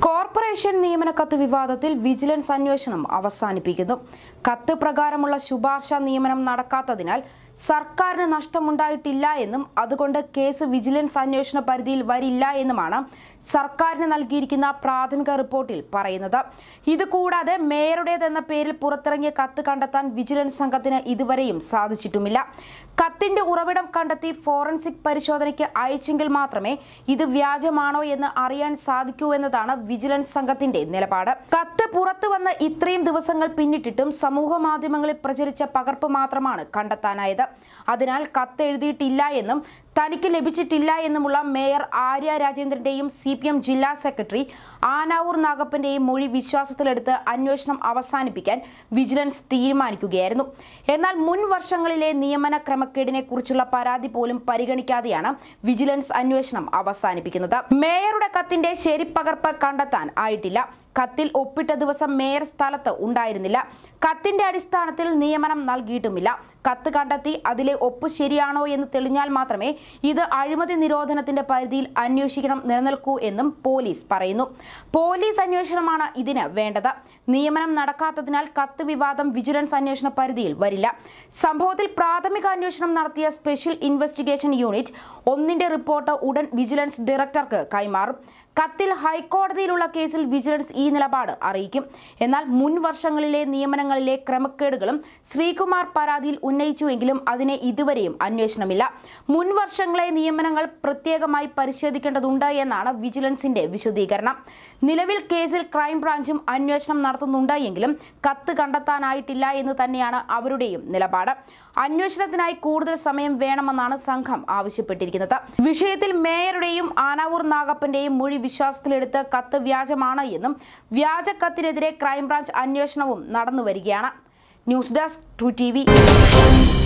corporation നിയമന കത്ത് വിവാദത്തിൽ വിജിലൻസ് അന്വേഷണം അവസാനിപ്പിക്കുന്നു കത്ത് പ്രകാരമുള്ള ശുപാർശ നിയമനം നടക്കാത്തതിനാൽ സർക്കാരിന് നഷ്ടമുണ്ടായിട്ടില്ല എന്നും അതുകൊണ്ട് കേസ് വിജിലൻസ് അന്വേഷണ പരിധിയിൽ വരില്ല എന്നുമാണ് സർക്കാരിന് നൽകിയിരിക്കുന്ന പ്രാഥമിക റിപ്പോർട്ടിൽ പറയുന്നത് ഇതുകൂടാതെ മേയറുടേതെന്ന പേരിൽ പുറത്തിറങ്ങിയ കത്ത് കണ്ടെത്താൻ വിജിലൻസ് സംഘത്തിന് ഇതുവരെയും സാധിച്ചിട്ടുമില്ല കത്തിന്റെ ഉറവിടം കണ്ടെത്തി ഫോറൻസിക് പരിശോധനയ്ക്ക് അയച്ചെങ്കിൽ മാത്രമേ ഇത് വ്യാജമാണോ എന്ന് അറിയാൻ സാധിക്കൂ എന്നതാണ് വിജിലൻസ് സംഘത്തിന്റെ നിലപാട് കത്ത് പുറത്തു വന്ന് ഇത്രയും ദിവസങ്ങൾ പിന്നിട്ടിട്ടും സമൂഹ മാധ്യമങ്ങളിൽ പ്രചരിച്ച പകർപ്പ് മാത്രമാണ് കണ്ടെത്താനായത് അതിനാൽ കത്ത് എഴുതിയിട്ടില്ല എന്നും തനിക്ക് ലഭിച്ചിട്ടില്ല എന്നുമുള്ള മേയർ ആര്യ രാജേന്ദ്രന്റെയും സി പി എം ജില്ലാ സെക്രട്ടറി ആനാവൂർ നാഗപ്പന്റെയും മൊഴി വിശ്വാസത്തിലെടുത്ത് അന്വേഷണം അവസാനിപ്പിക്കാൻ വിജിലൻസ് തീരുമാനിക്കുകയായിരുന്നു എന്നാൽ മുൻ വർഷങ്ങളിലെ നിയമന ക്രമക്കേടിനെ കുറിച്ചുള്ള പരാതി പോലും പരിഗണിക്കാതെയാണ് വിജിലൻസ് അന്വേഷണം അവസാനിപ്പിക്കുന്നത് മേയറുടെ കത്തിന്റെ ശരിപ്പകർപ്പ് കണ്ടെത്താൻ ആയിട്ടില്ല കത്തിൽ ഒപ്പിട്ട ദിവസം മേയർ സ്ഥലത്ത് ഉണ്ടായിരുന്നില്ല കത്തിന്റെ അടിസ്ഥാനത്തിൽ നിയമനം നൽകിയിട്ടുമില്ല കത്ത് കണ്ടെത്തി അതിലെ ഒപ്പ് ശരിയാണോ എന്ന് തെളിഞ്ഞാൽ മാത്രമേ ഇത് അഴിമതി നിരോധനത്തിന്റെ പരിധിയിൽ അന്വേഷിക്കണം നിലനിൽക്കൂ എന്നും പോലീസ് പറയുന്നു പോലീസ് അന്വേഷണമാണ് ഇതിന് വേണ്ടത് നിയമനം നടക്കാത്തതിനാൽ കത്ത് വിവാദം വിജിലൻസ് അന്വേഷണ പരിധിയിൽ വരില്ല സംഭവത്തിൽ പ്രാഥമിക അന്വേഷണം നടത്തിയ സ്പെഷ്യൽ ഇൻവെസ്റ്റിഗേഷൻ യൂണിറ്റ് ഒന്നിന്റെ റിപ്പോർട്ട് ഉടൻ വിജിലൻസ് ഡയറക്ടർക്ക് കൈമാറും കത്തിൽ ഹൈക്കോടതിയിലുള്ള കേസിൽ വിജിലൻസ് ഈ നിലപാട് അറിയിക്കും എന്നാൽ മുൻ വർഷങ്ങളിലെ നിയമനങ്ങളിലെ ക്രമക്കേടുകളും ശ്രീകുമാർ പരാതിയിൽ ഉന്നയിച്ചുവെങ്കിലും അതിനെ ഇതുവരെയും അന്വേഷണമില്ല മുൻ വർഷങ്ങളെ നിയമനങ്ങൾ പ്രത്യേകമായി പരിശോധിക്കേണ്ടതുണ്ട് എന്നാണ് വിജിലൻസിന്റെ വിശദീകരണം നിലവിൽ കേസിൽ ക്രൈംബ്രാഞ്ചും അന്വേഷണം നടത്തുന്നുണ്ട് എങ്കിലും കത്ത് കണ്ടെത്താനായിട്ടില്ല എന്ന് തന്നെയാണ് അവരുടെയും നിലപാട് അന്വേഷണത്തിനായി കൂടുതൽ സമയം വേണമെന്നാണ് സംഘം ആവശ്യപ്പെട്ടിരിക്കുന്നത് വിഷയത്തിൽ മേയറുടെയും ആനാവൂർ നാഗപ്പന്റെയും മൊഴി വിശ്വാസത്തിലെടുത്ത് കത്ത് വ്യാജമാണ് എന്നും വ്യാജ കത്തിനെതിരെ ക്രൈംബ്രാഞ്ച് അന്വേഷണവും നടന്നുവരികയാണ് ന്യൂസ് ഡെസ്ക് ടു ടി